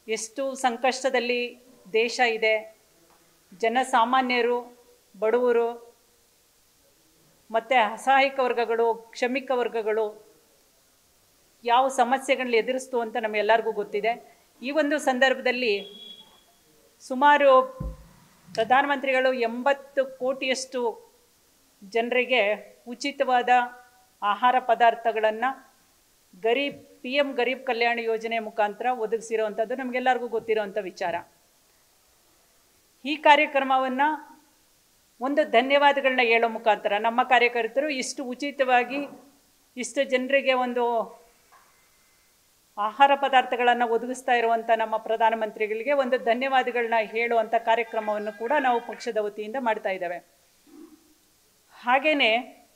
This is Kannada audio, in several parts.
ಎಷ್ಟು ಸಂಕಷ್ಟದಲ್ಲಿ ದೇಶ ಇದೆ ಜನಸಾಮಾನ್ಯರು ಬಡವರು ಮತ್ತು ಅಸಹಾಯಕ ವರ್ಗಗಳು ಕ್ಷಮಿಕ ವರ್ಗಗಳು ಯಾವ ಸಮಸ್ಯೆಗಳನ್ನ ಎದುರಿಸ್ತು ಅಂತ ನಮಗೆಲ್ಲರಿಗೂ ಗೊತ್ತಿದೆ ಈ ಒಂದು ಸಂದರ್ಭದಲ್ಲಿ ಸುಮಾರು ಪ್ರಧಾನಮಂತ್ರಿಗಳು ಎಂಬತ್ತು ಕೋಟಿಯಷ್ಟು ಜನರಿಗೆ ಉಚಿತವಾದ ಆಹಾರ ಪದಾರ್ಥಗಳನ್ನು ಗರೀಬ್ ಪಿ ಎಮ್ ಗರೀಬ್ ಕಲ್ಯಾಣ ಯೋಜನೆ ಮುಖಾಂತರ ಒದಗಿಸಿರುವಂಥದ್ದು ನಮಗೆಲ್ಲರಿಗೂ ಗೊತ್ತಿರುವಂಥ ವಿಚಾರ ಈ ಕಾರ್ಯಕ್ರಮವನ್ನು ಒಂದು ಧನ್ಯವಾದಗಳನ್ನ ಹೇಳೋ ಮುಖಾಂತರ ನಮ್ಮ ಕಾರ್ಯಕರ್ತರು ಇಷ್ಟು ಉಚಿತವಾಗಿ ಇಷ್ಟು ಜನರಿಗೆ ಒಂದು ಆಹಾರ ಪದಾರ್ಥಗಳನ್ನು ಒದಗಿಸ್ತಾ ಇರುವಂಥ ನಮ್ಮ ಪ್ರಧಾನಮಂತ್ರಿಗಳಿಗೆ ಒಂದು ಧನ್ಯವಾದಗಳನ್ನ ಹೇಳುವಂಥ ಕಾರ್ಯಕ್ರಮವನ್ನು ಕೂಡ ನಾವು ಪಕ್ಷದ ವತಿಯಿಂದ ಮಾಡ್ತಾ ಇದ್ದೇವೆ ಹಾಗೆಯೇ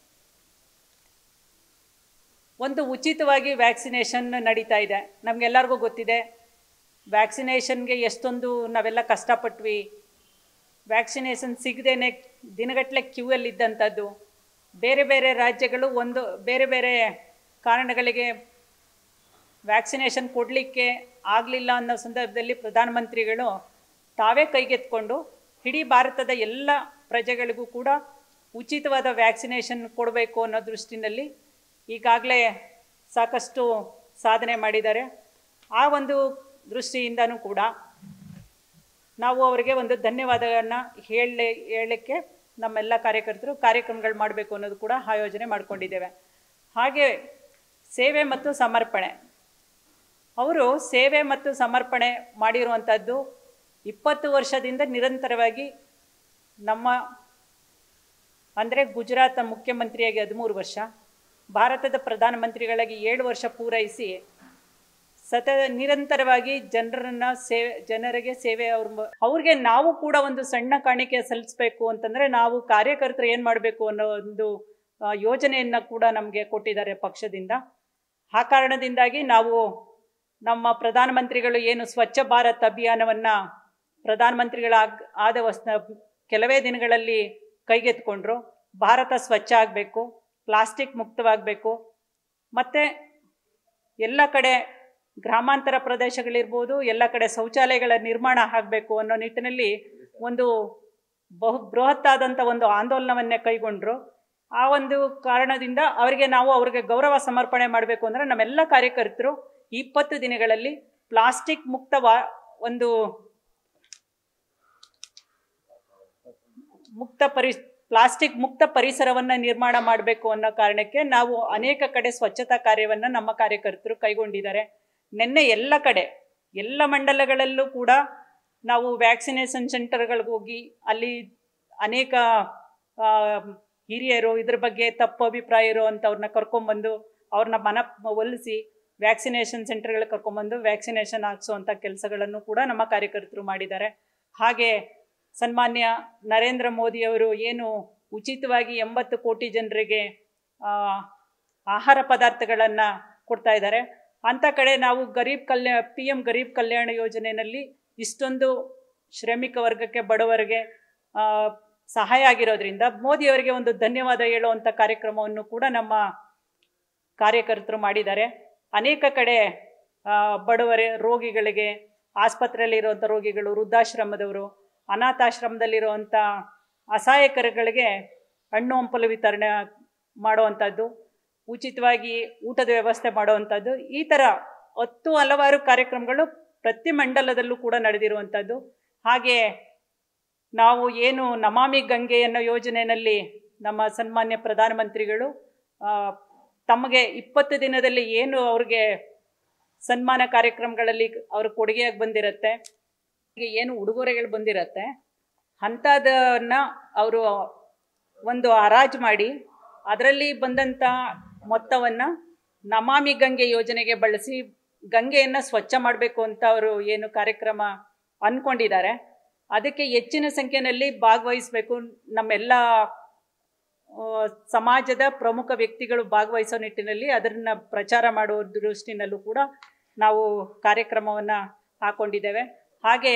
ಒಂದು ಉಚಿತವಾಗಿ ವ್ಯಾಕ್ಸಿನೇಷನ್ ನಡೀತಾ ಇದೆ ನಮಗೆಲ್ಲರಿಗೂ ಗೊತ್ತಿದೆ ವ್ಯಾಕ್ಸಿನೇಷನ್ಗೆ ಎಷ್ಟೊಂದು ನಾವೆಲ್ಲ ಕಷ್ಟಪಟ್ವಿ ವ್ಯಾಕ್ಸಿನೇಷನ್ ಸಿಗದೇನೆ ದಿನಗಟ್ಟಲೆ ಕ್ಯೂಯಲ್ಲಿದ್ದಂಥದ್ದು ಬೇರೆ ಬೇರೆ ರಾಜ್ಯಗಳು ಒಂದು ಬೇರೆ ಬೇರೆ ಕಾರಣಗಳಿಗೆ ವ್ಯಾಕ್ಸಿನೇಷನ್ ಕೊಡಲಿಕ್ಕೆ ಆಗಲಿಲ್ಲ ಅನ್ನೋ ಸಂದರ್ಭದಲ್ಲಿ ಪ್ರಧಾನಮಂತ್ರಿಗಳು ತಾವೇ ಕೈಗೆತ್ಕೊಂಡು ಇಡೀ ಭಾರತದ ಎಲ್ಲ ಪ್ರಜೆಗಳಿಗೂ ಕೂಡ ಉಚಿತವಾದ ವ್ಯಾಕ್ಸಿನೇಷನ್ ಕೊಡಬೇಕು ಅನ್ನೋ ದೃಷ್ಟಿನಲ್ಲಿ ಈಗಾಗಲೇ ಸಾಕಷ್ಟು ಸಾಧನೆ ಮಾಡಿದ್ದಾರೆ ಆ ಒಂದು ದೃಷ್ಟಿಯಿಂದನೂ ಕೂಡ ನಾವು ಅವರಿಗೆ ಒಂದು ಧನ್ಯವಾದಗಳನ್ನ ಹೇಳಿ ಹೇಳಲಿಕ್ಕೆ ನಮ್ಮೆಲ್ಲ ಕಾರ್ಯಕರ್ತರು ಕಾರ್ಯಕ್ರಮಗಳು ಮಾಡಬೇಕು ಅನ್ನೋದು ಕೂಡ ಆಯೋಜನೆ ಮಾಡಿಕೊಂಡಿದ್ದೇವೆ ಹಾಗೆ ಸೇವೆ ಮತ್ತು ಸಮರ್ಪಣೆ ಅವರು ಸೇವೆ ಮತ್ತು ಸಮರ್ಪಣೆ ಮಾಡಿರುವಂಥದ್ದು ಇಪ್ಪತ್ತು ವರ್ಷದಿಂದ ನಿರಂತರವಾಗಿ ನಮ್ಮ ಅಂದರೆ ಗುಜರಾತ್ ಮುಖ್ಯಮಂತ್ರಿಯಾಗಿ ಹದಿಮೂರು ವರ್ಷ ಭಾರತದ ಪ್ರಧಾನಮಂತ್ರಿಗಳಾಗಿ ಏಳು ವರ್ಷ ಪೂರೈಸಿ ಸತ ನಿರಂತರವಾಗಿ ಜನರನ್ನ ಸೇವೆ ಜನರಿಗೆ ಸೇವೆ ಅವ್ರ ಮ- ಅವ್ರಿಗೆ ನಾವು ಕೂಡ ಒಂದು ಸಣ್ಣ ಕಾಣಿಕೆ ಸಲ್ಲಿಸಬೇಕು ಅಂತಂದರೆ ನಾವು ಕಾರ್ಯಕರ್ತರು ಏನು ಮಾಡಬೇಕು ಅನ್ನೋ ಒಂದು ಆ, ಯೋಜನೆಯನ್ನು ಕೂಡ ನಮಗೆ ಕೊಟ್ಟಿದ್ದಾರೆ ಪಕ್ಷದಿಂದ ಆ ಕಾರಣದಿಂದಾಗಿ ನಾವು ನಮ್ಮ ಪ್ರಧಾನಮಂತ್ರಿಗಳು ಏನು ಸ್ವಚ್ಛ ಭಾರತ್ ಅಭಿಯಾನವನ್ನು ಪ್ರಧಾನಮಂತ್ರಿಗಳಾಗ ಆದ ವಸ್ ಕೆಲವೇ ದಿನಗಳಲ್ಲಿ ಕೈಗೆತ್ಕೊಂಡ್ರು ಭಾರತ ಸ್ವಚ್ಛ ಆಗಬೇಕು ಪ್ಲಾಸ್ಟಿಕ್ ಮುಕ್ತವಾಗಬೇಕು ಮತ್ತು ಎಲ್ಲ ಕಡೆ ಗ್ರಾಮಾಂತರ ಪ್ರದೇಶಗಳಿರ್ಬೋದು ಎಲ್ಲ ಕಡೆ ಶೌಚಾಲಯಗಳ ನಿರ್ಮಾಣ ಆಗಬೇಕು ಅನ್ನೋ ನಿಟ್ಟಿನಲ್ಲಿ ಒಂದು ಬಹು ಬೃಹತ್ತಾದಂಥ ಒಂದು ಆಂದೋಲನವನ್ನೇ ಕೈಗೊಂಡ್ರು ಆ ಒಂದು ಕಾರಣದಿಂದ ಅವರಿಗೆ ನಾವು ಅವ್ರಿಗೆ ಗೌರವ ಸಮರ್ಪಣೆ ಮಾಡಬೇಕು ಅಂದರೆ ನಮ್ಮೆಲ್ಲ ಕಾರ್ಯಕರ್ತರು ಇಪ್ಪತ್ತು ದಿನಗಳಲ್ಲಿ ಪ್ಲಾಸ್ಟಿಕ್ ಮುಕ್ತ ವಾ ಒಂದು ಮುಕ್ತ ಪರಿ ಪ್ಲಾಸ್ಟಿಕ್ ಮುಕ್ತ ಪರಿಸರವನ್ನು ನಿರ್ಮಾಣ ಮಾಡಬೇಕು ಅನ್ನೋ ಕಾರಣಕ್ಕೆ ನಾವು ಅನೇಕ ಕಡೆ ಸ್ವಚ್ಛತಾ ಕಾರ್ಯವನ್ನು ನಮ್ಮ ಕಾರ್ಯಕರ್ತರು ಕೈಗೊಂಡಿದ್ದಾರೆ ನಿನ್ನೆ ಎಲ್ಲ ಕಡೆ ಎಲ್ಲ ಮಂಡಲಗಳಲ್ಲೂ ಕೂಡ ನಾವು ವ್ಯಾಕ್ಸಿನೇಷನ್ ಸೆಂಟರ್ಗಳಿಗೆ ಹೋಗಿ ಅಲ್ಲಿ ಅನೇಕ ಆ, ಹಿರಿಯರು ಇದ್ರ ಬಗ್ಗೆ ತಪ್ಪು ಅಭಿಪ್ರಾಯ ಇರುವಂಥವ್ರನ್ನ ಕರ್ಕೊಂಬಂದು ಅವ್ರನ್ನ ಮನ ಒಲಿಸಿ ವ್ಯಾಕ್ಸಿನೇಷನ್ ಸೆಂಟರ್ಗಳಿಗೆ ಕರ್ಕೊಂಬಂದು ವ್ಯಾಕ್ಸಿನೇಷನ್ ಹಾಕ್ಸುವಂಥ ಕೆಲಸಗಳನ್ನು ಕೂಡ ನಮ್ಮ ಕಾರ್ಯಕರ್ತರು ಮಾಡಿದ್ದಾರೆ ಹಾಗೆ ಸನ್ಮಾನ್ಯ ನರೇಂದ್ರ ಮೋದಿಯವರು ಏನು ಉಚಿತವಾಗಿ ಎಂಬತ್ತು ಕೋಟಿ ಜನರಿಗೆ ಆ, ಆಹಾರ ಪದಾರ್ಥಗಳನ್ನು ಕೊಡ್ತಾ ಇದ್ದಾರೆ ಅಂಥ ಕಡೆ ನಾವು ಗರೀಬ್ ಕಲ್ಯಾಣ ಪಿ ಎಮ್ ಗರೀಬ್ ಕಲ್ಯಾಣ ಯೋಜನೆಯಲ್ಲಿ ಇಷ್ಟೊಂದು ಶ್ರಮಿಕ ವರ್ಗಕ್ಕೆ ಬಡವರಿಗೆ ಆ, ಸಹಾಯ ಆಗಿರೋದ್ರಿಂದ ಮೋದಿಯವರಿಗೆ ಒಂದು ಧನ್ಯವಾದ ಹೇಳುವಂಥ ಕಾರ್ಯಕ್ರಮವನ್ನು ಕೂಡ ನಮ್ಮ ಕಾರ್ಯಕರ್ತರು ಮಾಡಿದ್ದಾರೆ ಅನೇಕ ಕಡೆ ಆ, ಬಡವರ ರೋಗಿಗಳಿಗೆ ಆಸ್ಪತ್ರೆಯಲ್ಲಿರುವಂಥ ರೋಗಿಗಳು ವೃದ್ಧಾಶ್ರಮದವರು ಅನಾಥಾಶ್ರಮದಲ್ಲಿರುವಂಥ ಅಸಹಾಯಕರುಗಳಿಗೆ ಹಣ್ಣು ಹಂಪಲು ವಿತರಣೆ ಮಾಡುವಂಥದ್ದು ಉಚಿತವಾಗಿ ಊಟದ ವ್ಯವಸ್ಥೆ ಮಾಡುವಂಥದ್ದು ಈ ಥರ ಹತ್ತು ಹಲವಾರು ಕಾರ್ಯಕ್ರಮಗಳು ಪ್ರತಿ ಮಂಡಲದಲ್ಲೂ ಕೂಡ ನಡೆದಿರುವಂಥದ್ದು ಹಾಗೆ ನಾವು ಏನು ನಮಾಮಿ ಗಂಗೆ ಅನ್ನೋ ಯೋಜನೆಯಲ್ಲಿ ನಮ್ಮ ಸನ್ಮಾನ್ಯ ಪ್ರಧಾನಮಂತ್ರಿಗಳು ಆ, ತಮಗೆ ಇಪ್ಪತ್ತು ದಿನದಲ್ಲಿ ಏನು ಅವ್ರಿಗೆ ಸನ್ಮಾನ ಕಾರ್ಯಕ್ರಮಗಳಲ್ಲಿ ಅವ್ರ ಕೊಡುಗೆಯಾಗಿ ಬಂದಿರತ್ತೆ ಈಗ ಏನು ಉಡುಗೊರೆಗಳು ಬಂದಿರತ್ತೆ ಅಂಥದನ್ನ ಅವರು ಒಂದು ಹರಾಜು ಮಾಡಿ ಅದರಲ್ಲಿ ಬಂದಂಥ ಮೊತ್ತವನ್ನು ನಮಾಮಿ ಗಂಗೆ ಯೋಜನೆಗೆ ಬಳಸಿ ಗಂಗೆಯನ್ನು ಸ್ವಚ್ಛ ಮಾಡಬೇಕು ಅಂತ ಅವರು ಏನು ಕಾರ್ಯಕ್ರಮ ಅಂದ್ಕೊಂಡಿದ್ದಾರೆ ಅದಕ್ಕೆ ಹೆಚ್ಚಿನ ಸಂಖ್ಯೆಯಲ್ಲಿ ಭಾಗವಹಿಸಬೇಕು ನಮ್ಮೆಲ್ಲ ಆ, ಸಮಾಜದ ಪ್ರಮುಖ ವ್ಯಕ್ತಿಗಳು ಭಾಗವಹಿಸೋ ನಿಟ್ಟಿನಲ್ಲಿ ಅದನ್ನು ಪ್ರಚಾರ ಮಾಡುವ ದೃಷ್ಟಿನಲ್ಲೂ ಕೂಡ ನಾವು ಕಾರ್ಯಕ್ರಮವನ್ನು ಹಾಕೊಂಡಿದ್ದೇವೆ ಹಾಗೆ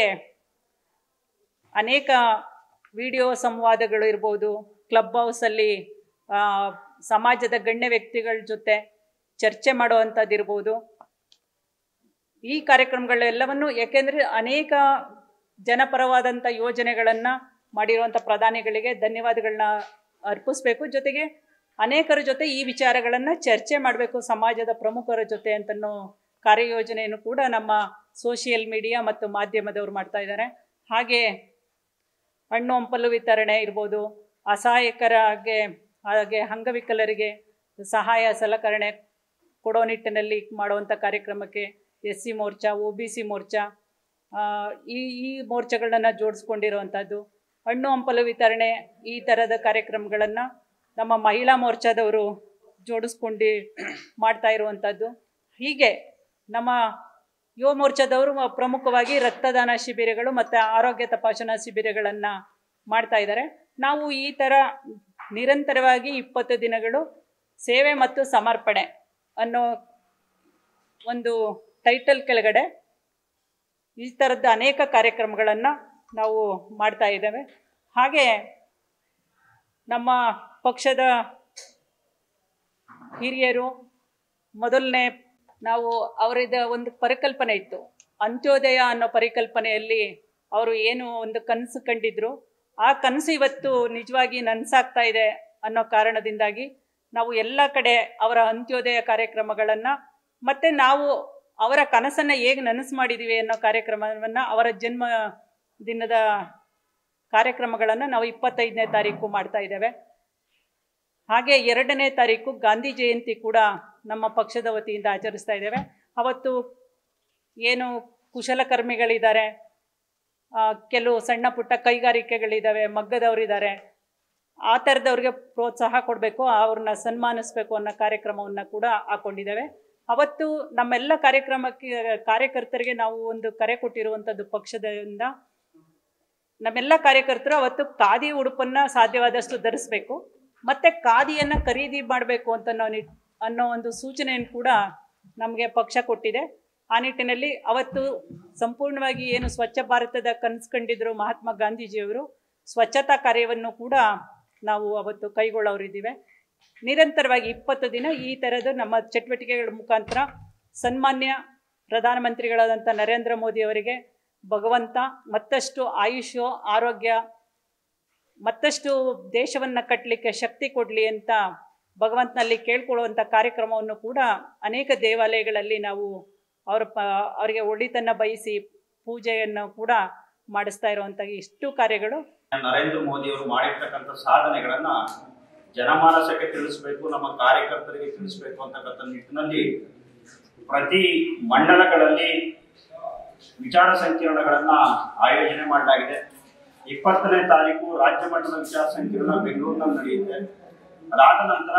ಅನೇಕ ವಿಡಿಯೋ ಸಂವಾದಗಳು ಇರ್ಬೋದು ಕ್ಲಬ್ ಹೌಸಲ್ಲಿ ಆ, ಸಮಾಜದ ಗಣ್ಯ ವ್ಯಕ್ತಿಗಳ ಜೊತೆ ಚರ್ಚೆ ಮಾಡುವಂಥದ್ದು ಇರ್ಬೋದು ಈ ಕಾರ್ಯಕ್ರಮಗಳೆಲ್ಲವನ್ನು ಯಾಕೆಂದರೆ ಅನೇಕ ಜನಪರವಾದಂಥ ಯೋಜನೆಗಳನ್ನು ಮಾಡಿರುವಂಥ ಪ್ರಧಾನಿಗಳಿಗೆ ಧನ್ಯವಾದಗಳನ್ನ ಅರ್ಪಿಸ್ಬೇಕು ಜೊತೆಗೆ ಅನೇಕರ ಜೊತೆ ಈ ವಿಚಾರಗಳನ್ನು ಚರ್ಚೆ ಮಾಡಬೇಕು ಸಮಾಜದ ಪ್ರಮುಖರ ಜೊತೆ ಅಂತನೋ ಕಾರ್ಯಯೋಜನೆಯನ್ನು ಕೂಡ ನಮ್ಮ ಸೋಷಿಯಲ್ ಮೀಡಿಯಾ ಮತ್ತು ಮಾಧ್ಯಮದವರು ಮಾಡ್ತಾ ಇದ್ದಾರೆ ಹಾಗೆ ಹಣ್ಣು ಹಂಪಲು ವಿತರಣೆ ಇರ್ಬೋದು ಅಸಹಾಯಕರಾಗೆ ಹಾಗೆ ಅಂಗವಿಕಲರಿಗೆ ಸಹಾಯ ಸಲಕರಣೆ ಕೊಡೋ ನಿಟ್ಟಿನಲ್ಲಿ ಮಾಡುವಂಥ ಕಾರ್ಯಕ್ರಮಕ್ಕೆ S C Morcha O B C Morcha ಆ, ಈ ಈ ಮೋರ್ಚಾಗಳನ್ನ ಜೋಡಿಸ್ಕೊಂಡಿರುವಂಥದ್ದು ಹಣ್ಣು ಹಂಪಲು ವಿತರಣೆ ಈ ಥರದ ಕಾರ್ಯಕ್ರಮಗಳನ್ನು ನಮ್ಮ ಮಹಿಳಾ ಮೋರ್ಚಾದವರು ಜೋಡಿಸ್ಕೊಂಡು ಮಾಡ್ತಾ ಇರುವಂಥದ್ದು ಹೀಗೆ ನಮ್ಮ ಯುವ ಮೋರ್ಚಾದವರು ಮ- ಪ್ರಮುಖವಾಗಿ ರಕ್ತದಾನ ಶಿಬಿರಗಳು ಮತ್ತು ಆರೋಗ್ಯ ತಪಾಸಣಾ ಶಿಬಿರಗಳನ್ನು ಮಾಡ್ತಾ ಇದ್ದಾರೆ ನಾವು ಈ ಥರ ನಿರಂತರವಾಗಿ ಇಪ್ಪತ್ತು ದಿನಗಳು ಸೇವೆ ಮತ್ತು ಸಮರ್ಪಣೆ ಅನ್ನೋ ಒಂದು ಟೈಟಲ್ ಕೆಳಗಡೆ ಈ ಥರದ್ದು ಅನೇಕ ಕಾರ್ಯಕ್ರಮಗಳನ್ನು ನಾವು ಮಾಡ್ತಾ ಇದ್ದೇವೆ ಹಾಗೆ ನಮ್ಮ ಪಕ್ಷದ ಹಿರಿಯರು ಮೊದಲನೇ ನಾವು ಅವರಿದ ಒಂದು ಪರಿಕಲ್ಪನೆ ಇತ್ತು ಅಂತ್ಯೋದಯ ಅನ್ನೋ ಪರಿಕಲ್ಪನೆಯಲ್ಲಿ ಅವರು ಏನು ಒಂದು ಕನಸು ಕಂಡಿದ್ರು ಆ ಕನಸು ಇವತ್ತು ನಿಜವಾಗಿ ನನಸಾಗ್ತಾ ಇದೆ ಅನ್ನೋ ಕಾರಣದಿಂದಾಗಿ ನಾವು ಎಲ್ಲ ಕಡೆ ಅವರ ಅಂತ್ಯೋದಯ ಕಾರ್ಯಕ್ರಮಗಳನ್ನು ಮತ್ತು ನಾವು ಅವರ ಕನಸನ್ನು ಹೇಗೆ ನನಸು ಮಾಡಿದ್ದೀವಿ ಅನ್ನೋ ಕಾರ್ಯಕ್ರಮವನ್ನು ಅವರ ಜನ್ಮ ದಿನದ ಕಾರ್ಯಕ್ರಮಗಳನ್ನು ನಾವು ಇಪ್ಪತ್ತೈದನೇ ತಾರೀಕು ಮಾಡ್ತಾ ಇದ್ದೇವೆ ಹಾಗೆ ಎರಡನೇ ತಾರೀಕು ಗಾಂಧಿ ಜಯಂತಿ ಕೂಡ ನಮ್ಮ ಪಕ್ಷದ ವತಿಯಿಂದ ಆಚರಿಸ್ತಾ ಇದ್ದೇವೆ ಅವತ್ತು ಏನು ಕುಶಲಕರ್ಮಿಗಳಿದ್ದಾರೆ ಆ, ಕೆಲವು ಸಣ್ಣ ಪುಟ್ಟ ಕೈಗಾರಿಕೆಗಳಿದ್ದಾವೆ ಮಗ್ಗದವರಿದ್ದಾರೆ ಆ ಥರದವ್ರಿಗೆ ಪ್ರೋತ್ಸಾಹ ಕೊಡಬೇಕು ಅವ್ರನ್ನ ಸನ್ಮಾನಿಸ್ಬೇಕು ಅನ್ನೋ ಕಾರ್ಯಕ್ರಮವನ್ನು ಕೂಡ ಹಾಕ್ಕೊಂಡಿದ್ದೇವೆ ಅವತ್ತು ನಮ್ಮೆಲ್ಲ ಕಾರ್ಯಕ್ರಮಕ್ಕೆ ಕಾರ್ಯಕರ್ತರಿಗೆ ನಾವು ಒಂದು ಕರೆ ಕೊಟ್ಟಿರುವಂಥದ್ದು ಪಕ್ಷದಿಂದ ನಮ್ಮೆಲ್ಲ ಕಾರ್ಯಕರ್ತರು ಅವತ್ತು ಖಾದಿ ಉಡುಪನ್ನು ಸಾಧ್ಯವಾದಷ್ಟು ಧರಿಸ್ಬೇಕು ಮತ್ತು ಖಾದಿಯನ್ನು ಖರೀದಿ ಮಾಡಬೇಕು ಅಂತ ನಾವು ನಿಟ್ ಅನ್ನೋ ಒಂದು ಸೂಚನೆಯನ್ನು ಕೂಡ ನಮಗೆ ಪಕ್ಷ ಕೊಟ್ಟಿದೆ ಆ ನಿಟ್ಟಿನಲ್ಲಿ ಅವತ್ತು ಸಂಪೂರ್ಣವಾಗಿ ಏನು ಸ್ವಚ್ಛ ಭಾರತದ ಕನಸು ಕಂಡಿದ್ರು ಮಹಾತ್ಮ ಗಾಂಧೀಜಿಯವರು ಸ್ವಚ್ಛತಾ ಕಾರ್ಯವನ್ನು ಕೂಡ ನಾವು ಅವತ್ತು ಕೈಗೊಳ್ಳೋರಿದ್ದೀವಿ ನಿರಂತರವಾಗಿ ಇಪ್ಪತ್ತು ದಿನ ಈ ಥರದ ನಮ್ಮ ಚಟುವಟಿಕೆಗಳ ಮುಖಾಂತರ ಸನ್ಮಾನ್ಯ ಪ್ರಧಾನಮಂತ್ರಿಗಳಾದಂಥ ನರೇಂದ್ರ ಮೋದಿ ಅವರಿಗೆ ಭಗವಂತ ಮತ್ತಷ್ಟು ಆಯುಷ್ಯ ಆರೋಗ್ಯ ಮತ್ತಷ್ಟು ದೇಶವನ್ನು ಕಟ್ಟಲಿಕ್ಕೆ ಶಕ್ತಿ ಕೊಡಲಿ ಅಂತ ಭಗವಂತನಲ್ಲಿ ಕೇಳ್ಕೊಳ್ಳುವಂಥ ಕಾರ್ಯಕ್ರಮವನ್ನು ಕೂಡ ಅನೇಕ ದೇವಾಲಯಗಳಲ್ಲಿ ನಾವು ಅವರ ಪ ಅವರಿಗೆ ಒಳಿತನ್ನು ಬಯಸಿ ಪೂಜೆಯನ್ನು ಕೂಡ ಮಾಡಿಸ್ತಾ ಇರುವಂಥ ಇಷ್ಟು ಕಾರ್ಯಗಳು ನರೇಂದ್ರ ಮೋದಿ ಅವರು ಮಾಡಿರ್ತಕ್ಕಂಥ ಸಾಧನೆಗಳನ್ನ ಜನಮಾನಸಕ್ಕೆ ತಿಳಿಸ್ಬೇಕು ನಮ್ಮ ಕಾರ್ಯಕರ್ತರಿಗೆ ತಿಳಿಸ್ಬೇಕು ಅಂತಕ್ಕಂಥ ನಿಟ್ಟಿನಲ್ಲಿ ಪ್ರತಿ ಮಂಡಲಗಳಲ್ಲಿ ವಿಚಾರ ಸಂಕಿರಣಗಳನ್ನ ಆಯೋಜನೆ ಮಾಡಲಾಗಿದೆ ಇಪ್ಪತ್ತನೇ ತಾರೀಕು ರಾಜ್ಯ ಮಟ್ಟದ ವಿಚಾರ ಸಂಕಿರಣ ಬೆಂಗಳೂರಿನಲ್ಲಿ ನಡೆಯುತ್ತೆ ಅದಾದ ನಂತರ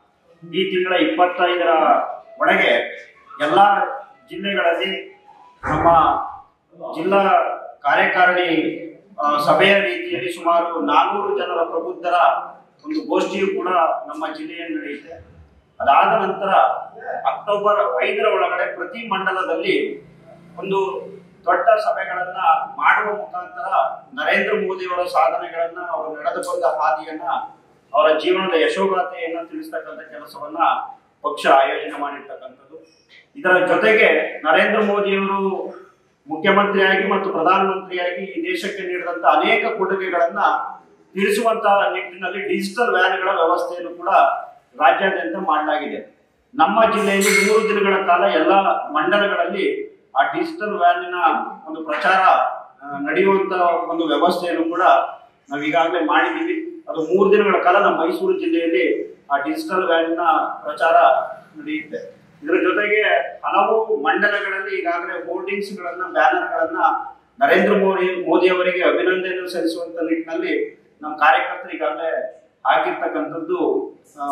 ಈ ತಿಂಗಳ ಇಪ್ಪತ್ತೈದರ ಒಳಗೆ ಎಲ್ಲ ಜಿಲ್ಲೆಗಳಲ್ಲಿ ನಮ್ಮ ಜಿಲ್ಲಾ ಕಾರ್ಯಕಾರಿಣಿ ಆ, ಸಭೆಯ ರೀತಿಯಲ್ಲಿ ಸುಮಾರು ನಾನೂರು ಜನರ ಪ್ರಬುದ್ಧರ ಒಂದು ಗೋಷ್ಠಿಯು ಕೂಡ ನಮ್ಮ ಜಿಲ್ಲೆಯಲ್ಲಿ ನಡೆಯುತ್ತೆ ಅದಾದ ನಂತರ ಅಕ್ಟೋಬರ್ ಐದರ ಒಳಗಡೆ ಪ್ರತಿ ಮಂಡಲದಲ್ಲಿ ಒಂದು ದೊಡ್ಡ ಸಭೆಗಳನ್ನ ಮಾಡುವ ಮುಖಾಂತರ ನರೇಂದ್ರ ಮೋದಿಯವರ ಸಾಧನೆಗಳನ್ನ ಅವರು ನಡೆದು ಬಂದ ಹಾದಿಯನ್ನ ಅವರ ಜೀವನದ ಯಶೋಗಾಥೆಯನ್ನ ತಿಳಿಸ್ತಕ್ಕಂಥ ಕೆಲಸವನ್ನ ಪಕ್ಷ ಆಯೋಜನೆ ಮಾಡಿರ್ತಕ್ಕಂಥದ್ದು ಇದರ ಜೊತೆಗೆ ನರೇಂದ್ರ ಮೋದಿಯವರು ಮುಖ್ಯಮಂತ್ರಿಯಾಗಿ ಮತ್ತು ಪ್ರಧಾನಮಂತ್ರಿಯಾಗಿ ಈ ದೇಶಕ್ಕೆ ನೀಡಿದಂತ ಅನೇಕ ಕೊಡುಗೆಗಳನ್ನ ತಿಳಿಸುವಂತಹ ನಿಟ್ಟಿನಲ್ಲಿ ಡಿಜಿಟಲ್ ವ್ಯಾನ್ಗಳ ವ್ಯವಸ್ಥೆಯನ್ನು ಕೂಡ ರಾಜ್ಯಾದ್ಯಂತ ಮಾಡಲಾಗಿದೆ ನಮ್ಮ ಜಿಲ್ಲೆಯಲ್ಲಿ ಮೂರು ದಿನಗಳ ಕಾಲ ಎಲ್ಲ ಮಂಡಲಗಳಲ್ಲಿ ಆ ಡಿಜಿಟಲ್ ವ್ಯಾನಿನ ಒಂದು ಪ್ರಚಾರ ಆ, ನಡೆಯುವಂತ ಒಂದು ವ್ಯವಸ್ಥೆಯನ್ನು ಕೂಡ ನಾವು ಈಗಾಗಲೇ ಮಾಡಿದ್ದೀವಿ ಅದು ಮೂರು ದಿನಗಳ ಕಾಲ ನಮ್ಮ ಮೈಸೂರು ಜಿಲ್ಲೆಯಲ್ಲಿ ಆ ಡಿಜಿಟಲ್ ವ್ಯಾನಿನ ಪ್ರಚಾರ ನಡೆಯುತ್ತೆ ಇದರ ಜೊತೆಗೆ ಹಲವು ಮಂಡಲಗಳಲ್ಲಿ ಈಗಾಗಲೇ ಹೋರ್ಡಿಂಗ್ಸ್ ಗಳನ್ನ ಬ್ಯಾನರ್ ಗಳನ್ನ ನರೇಂದ್ರ ಮೋದಿ ಮೋದಿ ಅವರಿಗೆ ಅಭಿನಂದನೆ ಸಲ್ಲಿಸುವಂತ ನಿಟ್ಟಿನಲ್ಲಿ ನಮ್ಮ ಕಾರ್ಯಕರ್ತರು ಈಗಾಗಲೇ ಹಾಕಿರ್ತಕ್ಕಂಥದ್ದು ಆ,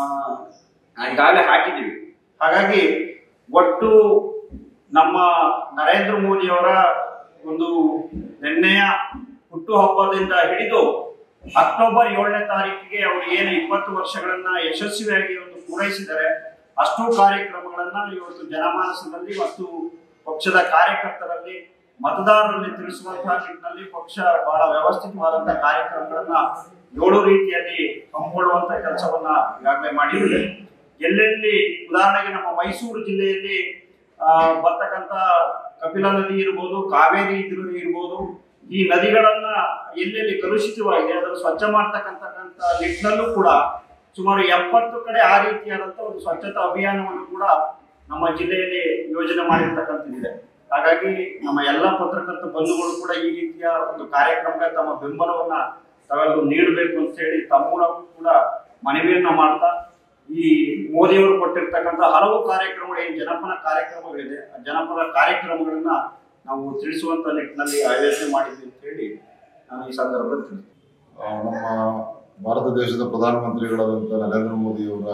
ಈಗಾಗಲೇ ಹಾಕಿದ್ದೀವಿ ಹಾಗಾಗಿ ಒಟ್ಟು ನಮ್ಮ ನರೇಂದ್ರ ಮೋದಿ ಅವರ ಒಂದು ನಿನ್ನೆಯ ಹುಟ್ಟುಹಬ್ಬದಿಂದ ಹಿಡಿದು ಅಕ್ಟೋಬರ್ ಏಳನೇ ತಾರೀಕಿಗೆ ಅವರು ಏನು ಇಪ್ಪತ್ತು ವರ್ಷಗಳನ್ನ ಯಶಸ್ವಿಯಾಗಿ ಒಂದು ಪೂರೈಸಿದ್ದಾರೆ ಅಷ್ಟು ಕಾರ್ಯಕ್ರಮಗಳನ್ನ ಇವತ್ತು ಜನಮಾನಸದಲ್ಲಿ ಮತ್ತು ಪಕ್ಷದ ಕಾರ್ಯಕರ್ತರಲ್ಲಿ ಮತದಾರರಲ್ಲಿ ತಿಳಿಸುವಂತಹ ನಿಟ್ಟಿನಲ್ಲಿ ಪಕ್ಷ ಬಹಳ ವ್ಯವಸ್ಥಿತವಾದಂತಹ ಕಾರ್ಯಕ್ರಮಗಳನ್ನ ಏಳು ರೀತಿಯಲ್ಲಿ ಹಮ್ಮಿಕೊಳ್ಳುವಂತ ಕೆಲಸವನ್ನ ಈಗಾಗಲೇ ಮಾಡಿದೆ ಎಲ್ಲೆಲ್ಲಿ ಉದಾಹರಣೆಗೆ ನಮ್ಮ ಮೈಸೂರು ಜಿಲ್ಲೆಯಲ್ಲಿ ಆ, ಬರ್ತಕ್ಕಂತ ಕಪಿಲಾ ನದಿ ಇರ್ಬೋದು ಕಾವೇರಿ ಇದ್ರು ಇರ್ಬೋದು ಈ ನದಿಗಳನ್ನ ಎಲ್ಲೆಲ್ಲಿ ಕಲುಷಿತವಾಗಿದೆ ಅದನ್ನು ಸ್ವಚ್ಛ ಮಾಡ್ತಕ್ಕಂಥ ನಿಟ್ಟಿನಲ್ಲೂ ಕೂಡ ಸುಮಾರು ಎಪ್ಪತ್ತು ಕಡೆ ಆ ರೀತಿಯಾದಂಥ ಒಂದು ಸ್ವಚ್ಛತಾ ಅಭಿಯಾನವನ್ನು ಕೂಡ ನಮ್ಮ ಜಿಲ್ಲೆಯಲ್ಲಿ ಯೋಜನೆ ಮಾಡಿರ್ತಕ್ಕಂಥದ್ದಿದೆ ಹಾಗಾಗಿ ನಮ್ಮ ಎಲ್ಲ ಪತ್ರಕರ್ತ ಬಂಧುಗಳು ಕೂಡ ಈ ರೀತಿಯ ಒಂದು ಕಾರ್ಯಕ್ರಮಕ್ಕೆ ತಮ್ಮ ಬೆಂಬಲವನ್ನ ತಾವೆಲ್ಲರೂ ನೀಡಬೇಕು ಅಂತ ಹೇಳಿ ತಮ್ಮ ಮೂಲಕ ಕೂಡ ಮನವಿಯನ್ನ ಮಾಡ್ತಾ ಈ ಮೋದಿಯವರು ಕೊಟ್ಟಿರ್ತಕ್ಕಂಥ ಹಲವು ಕಾರ್ಯಕ್ರಮಗಳು ಏನು ಜನಪದ ಕಾರ್ಯಕ್ರಮಗಳಿದೆ ಆ ಜನಪದ ಕಾರ್ಯಕ್ರಮಗಳನ್ನ ನಾವು ತಿಳಿಸುವಂತ ನಿಟ್ಟಿನಲ್ಲಿ ಆಯೋಜನೆ ಮಾಡಿದ್ವಿ ಅಂತ ಹೇಳಿ ನಾನು ಈ ಸಂದರ್ಭದಲ್ಲಿ ತಿಳಿಸ್ತೀನಿ ಆ, ನಮ್ಮ ಭಾರತ ದೇಶದ ಪ್ರಧಾನಮಂತ್ರಿಗಳಾದಂಥ ನರೇಂದ್ರ ಮೋದಿಯವರ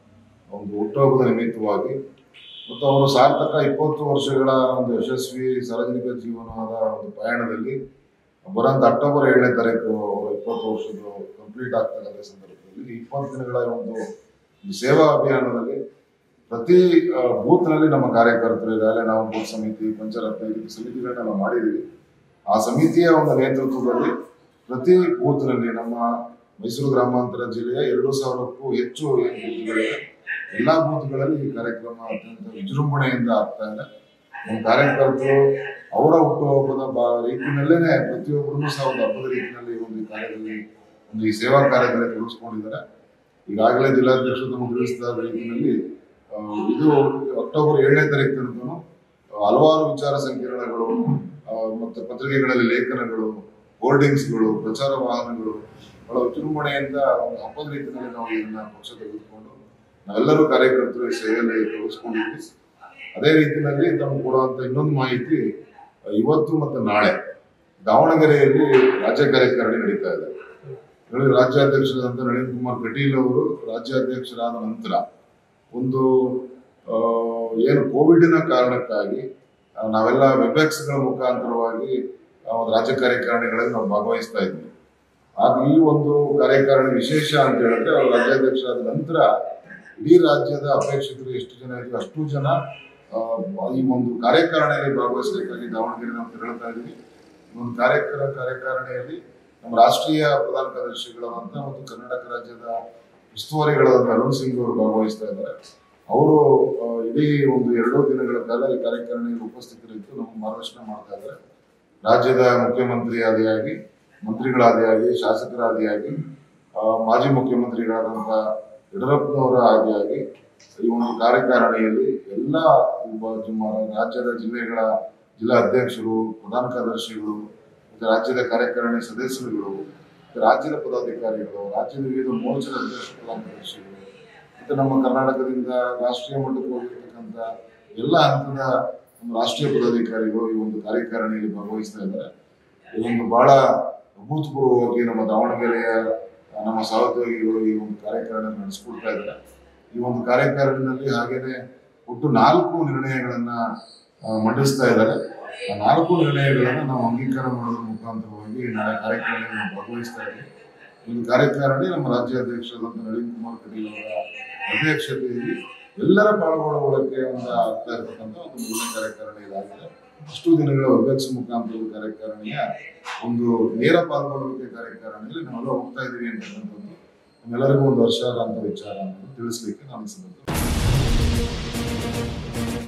ಒಂದು ಹುಟ್ಟುಹಬ್ಬದ ನಿಮಿತ್ತವಾಗಿ ಮತ್ತು ಅವರು ಸಾರ್ಥಕ ಇಪ್ಪತ್ತು ವರ್ಷಗಳ ಒಂದು ಯಶಸ್ವಿ ಸಾರ್ವಜನಿಕ ಜೀವನದ ಒಂದು ಪಯಣದಲ್ಲಿ ಬರೋಂಥ ಅಕ್ಟೋಬರ್ ಏಳನೇ ತಾರೀಕು ಅವರ ಇಪ್ಪತ್ತು ವರ್ಷದ ಕಂಪ್ಲೀಟ್ ಆಗ್ತಕ್ಕಂಥ ಸಂದರ್ಭದಲ್ಲಿ ಈ ಇಪ್ಪತ್ತು ದಿನಗಳ ಒಂದು ಒಂದು ಸೇವಾ ಅಭಿಯಾನದಲ್ಲಿ ಪ್ರತಿ ಆ, ಬೂತ್ನಲ್ಲಿ ನಮ್ಮ ಕಾರ್ಯಕರ್ತರು ಈಗಾಗಲೇ ನಾವು ಬೂತ್ ಸಮಿತಿ ಪಂಚರತ್ನ ಈ ರೀತಿ ಸಮಿತಿಗಳನ್ನ ನಾವು ಮಾಡಿದ್ದೀವಿ ಆ ಸಮಿತಿಯ ಒಂದು ನೇತೃತ್ವದಲ್ಲಿ ಪ್ರತಿ ಬೂತ್ನಲ್ಲಿ ನಮ್ಮ ಮೈಸೂರು ಗ್ರಾಮಾಂತರ ಜಿಲ್ಲೆಯ ಎರಡು ಸಾವಿರಕ್ಕೂ ಹೆಚ್ಚು ಏನು ಬೂತ್ಗಳಿವೆ ಎಲ್ಲ ಬೂತ್ಗಳಲ್ಲಿ ಈ ಕಾರ್ಯಕ್ರಮ ಅತ್ಯಂತ ವಿಜೃಂಭಣೆಯಿಂದ ಆಗ್ತಾ ಇದೆ ನಮ್ಮ ಕಾರ್ಯಕರ್ತರು ಅವರ ಹುಟ್ಟುಹಬ್ಬದ ಬಾ ರೀತಿಯಲ್ಲೇನೆ ಪ್ರತಿಯೊಬ್ಬರೂ ಸಹ ಒಂದು ಹಬ್ಬದ ರೀತಿಯಲ್ಲಿ ಒಂದು ಈ ಕಾರ್ಯದಲ್ಲಿ ಒಂದು ಈ ಸೇವಾ ಕಾರ್ಯದಲ್ಲಿ ತೊಡಗಿಸ್ಕೊಂಡಿದ್ದಾರೆ ಈಗಾಗಲೇ ಜಿಲ್ಲಾಧ್ಯಕ್ಷರು ನಮಗೆ ತಿಳಿಸಿದ ರೀತಿಯಲ್ಲಿ ಆ, ಇದು ಅಕ್ಟೋಬರ್ ಏಳನೇ ತಾರೀಕು ತನಕನು ಹಲವಾರು ವಿಚಾರ ಸಂಕಿರಣಗಳು ಆ, ಮತ್ತೆ ಪತ್ರಿಕೆಗಳಲ್ಲಿ ಲೇಖನಗಳು ಹೋರ್ಡಿಂಗ್ಸ್ಗಳು ಪ್ರಚಾರ ವಾಹನಗಳು ಬಹಳ ವಿಜೃಂಭಣೆಯಿಂದ ಒಂದು ಹಬ್ಬದ ರೀತಿಯಲ್ಲಿ ನಾವು ಇದನ್ನ ಪಕ್ಷ ತೆಗೆದುಕೊಂಡು ನಾವೆಲ್ಲರೂ ಕಾರ್ಯಕರ್ತರು ಈ ಸೇವೆಯಲ್ಲಿ ತೊಡಗಿಸ್ಕೊಂಡಿದ್ವಿ ಅದೇ ರೀತಿಯಲ್ಲಿ ನಮ್ಗೆ ಕೊಡುವಂತ ಇನ್ನೊಂದು ಮಾಹಿತಿ ಆ, ಇವತ್ತು ಮತ್ತು ನಾಳೆ ದಾವಣಗೆರೆಯಲ್ಲಿ ರಾಜ್ಯ ಕಾರ್ಯಕಾರಿಣಿ ನಡೀತಾ ಇದೆ ಹೇಳಿ ರಾಜ್ಯಾಧ್ಯಕ್ಷರಾದಂಥ ನಳಿನ್ ಕುಮಾರ್ ಕಟೀಲ್ ಅವರು ರಾಜ್ಯಾಧ್ಯಕ್ಷರಾದ ನಂತರ ಒಂದು ಆ, ಏನು ಕೋವಿಡ್ನ ಕಾರಣಕ್ಕಾಗಿ ಆ, ನಾವೆಲ್ಲ ವೆಬ್ಎಕ್ಸ್ಗಳ ಮುಖಾಂತರವಾಗಿ ಆ, ಒಂದು ರಾಜ್ಯ ಕಾರ್ಯಕಾರಿಣಿಗಳಲ್ಲಿ ನಾವು ಭಾಗವಹಿಸ್ತಾ ಇದ್ವಿ ಆಗ ಈ ಒಂದು ಕಾರ್ಯಕಾರಿಣಿ ವಿಶೇಷ ಅಂತ ಹೇಳಿದ್ರೆ ಅವರು ರಾಜ್ಯಾಧ್ಯಕ್ಷರಾದ ನಂತರ ಇಡೀ ರಾಜ್ಯದ ಅಪೇಕ್ಷಕರು ಎಷ್ಟು ಜನ ಇದ್ರು ಅಷ್ಟು ಜನ ಆ, ಈ ಒಂದು ಕಾರ್ಯಕಾರಿಣಿಯಲ್ಲಿ ಭಾಗವಹಿಸಬೇಕಾಗಿ ದಾವಣಗೆರೆ ನಾವು ತೆರಳುತ್ತಾ ಇದ್ವಿ ಈ ಒಂದು ಕಾರ್ಯಕ್ರಮ ಕಾರ್ಯಕಾರಿಣಿಯಲ್ಲಿ ನಮ್ಮ ರಾಷ್ಟ್ರೀಯ ಪ್ರಧಾನ ಕಾರ್ಯದರ್ಶಿಗಳಾದಂಥ ಮತ್ತು ಕರ್ನಾಟಕ ರಾಜ್ಯದ ಉಸ್ತುವಾರಿಗಳಾದಂಥ ಅರುಣ್ ಸಿಂಗ್ ಅವರು ಭಾಗವಹಿಸ್ತಾ ಇದ್ದಾರೆ ಅವರು ಆ, ಇಡೀ ಒಂದು ಎರಡೂ ದಿನಗಳ ಕಾಲ ಈ ಕಾರ್ಯಕಾರಿಣಿಯಲ್ಲಿ ಉಪಸ್ಥಿತರಿದ್ದು ನಮಗೆ ಮಾರ್ಗದರ್ಶನ ಮಾಡ್ತಾ ಇದ್ದಾರೆ ರಾಜ್ಯದ ಮುಖ್ಯಮಂತ್ರಿ ಆದಿಯಾಗಿ ಮಂತ್ರಿಗಳಾದಿಯಾಗಿ ಶಾಸಕರಾದಿಯಾಗಿ ಆ, ಮಾಜಿ ಮುಖ್ಯಮಂತ್ರಿಗಳಾದಂಥ ಯಡಿಯೂರಪ್ಪನವರ ಆದಿಯಾಗಿ ಈ ಒಂದು ಕಾರ್ಯಕಾರಿಣಿಯಲ್ಲಿ ಎಲ್ಲ ಒಬ್ಬ ಸುಮಾರು ರಾಜ್ಯದ ಜಿಲ್ಲೆಗಳ ಜಿಲ್ಲಾ ಅಧ್ಯಕ್ಷರು ಪ್ರಧಾನ ಕಾರ್ಯದರ್ಶಿಗಳು ಮತ್ತು ರಾಜ್ಯದ ಕಾರ್ಯಕಾರಿಣಿ ಸದಸ್ಯರುಗಳು ಮತ್ತು ರಾಜ್ಯದ ಪದಾಧಿಕಾರಿಗಳು ರಾಜ್ಯದ ವಿವಿಧ ಮೋರ್ಚಾದ ಅಧ್ಯಕ್ಷ ಪ್ರಧಾನ ಕಾರ್ಯದರ್ಶಿಗಳು ಮತ್ತು ನಮ್ಮ ಕರ್ನಾಟಕದಿಂದ ರಾಷ್ಟ್ರೀಯ ಮಟ್ಟಕ್ಕೆ ಹೋಗಿರ್ತಕ್ಕಂಥ ಎಲ್ಲ ಹಂತದ ನಮ್ಮ ರಾಷ್ಟ್ರೀಯ ಪದಾಧಿಕಾರಿಗಳು ಈ ಒಂದು ಕಾರ್ಯಕಾರಿಣಿಯಲ್ಲಿ ಭಾಗವಹಿಸ್ತಾ ಇದ್ದಾರೆ ಇದೊಂದು ಬಹಳ ಅಭೂತಪೂರ್ವವಾಗಿ ನಮ್ಮ ದಾವಣಗೆರೆಯ ಆ, ನಮ್ಮ ಸಹೋದ್ಯೋಗಿಗಳು ಈ ಒಂದು ಕಾರ್ಯಕಾರಿಣಿ ನಡೆಸ್ಕೊಡ್ತಾ ಇದ್ದಾರೆ ಈ ಒಂದು ಕಾರ್ಯಕಾರಿಣಿನಲ್ಲಿ ಹಾಗೇನೆ ಒಟ್ಟು ನಾಲ್ಕು ನಿರ್ಣಯಗಳನ್ನ ಆ, ಮಂಡಿಸ್ತಾ ಇದ್ದಾರೆ ಆ ನಾಲ್ಕು ನಿರ್ಣಯಗಳನ್ನ ನಾವು ಅಂಗೀಕಾರ ಮಾಡೋದ್ರ ಮುಖಾಂತರವಾಗಿ ನಾಳೆ ಕಾರ್ಯಕಾರಿಣಿಯಲ್ಲಿ ನಾವು ಭಾಗವಹಿಸ್ತಾ ಇದ್ದೀವಿ ಈ ಒಂದು ಕಾರ್ಯಕಾರಿಣಿ ನಮ್ಮ ರಾಜ್ಯಾಧ್ಯಕ್ಷರಾದಂಥ ನಳಿನ್ ಕುಮಾರ್ ಕಟೀಲ್ ಅವರ ಅಧ್ಯಕ್ಷತೆಯಲ್ಲಿ ಎಲ್ಲರ ಪಾಲ್ಗೊಳ್ಳುವುದಕ್ಕೆ ಒಂದು ಆಗ್ತಾ ಇರತಕ್ಕಂಥ ಒಂದು ಮೊದಲನೇ ಕಾರ್ಯಕಾರಿಣಿ ಇದಾಗಿದೆ ಅಷ್ಟು ದಿನಗಳ ವೆಬ್ಎಕ್ಸ್ ಮುಖಾಂತರದ ಕಾರ್ಯಕಾರಿಣಿಯ ಒಂದು ನೇರ ಪಾಲ್ಗೊಳ್ಳುವಿಕೆ ಕಾರ್ಯಕಾರಿಣಿಯಲ್ಲಿ ನಾವೆಲ್ಲ ಹೋಗ್ತಾ ಇದ್ದೀವಿ ಅಂತಕ್ಕಂಥದ್ದು ನಮ್ಮೆಲ್ಲರಿಗೂ ಒಂದು ವರ್ಷ ಅಂತ ವಿಚಾರ ಅಂತ ತಿಳಿಸ್ಲಿಕ್ಕೆ ನಾನು ಈ ಸಂದರ್ಭದಲ್ಲಿ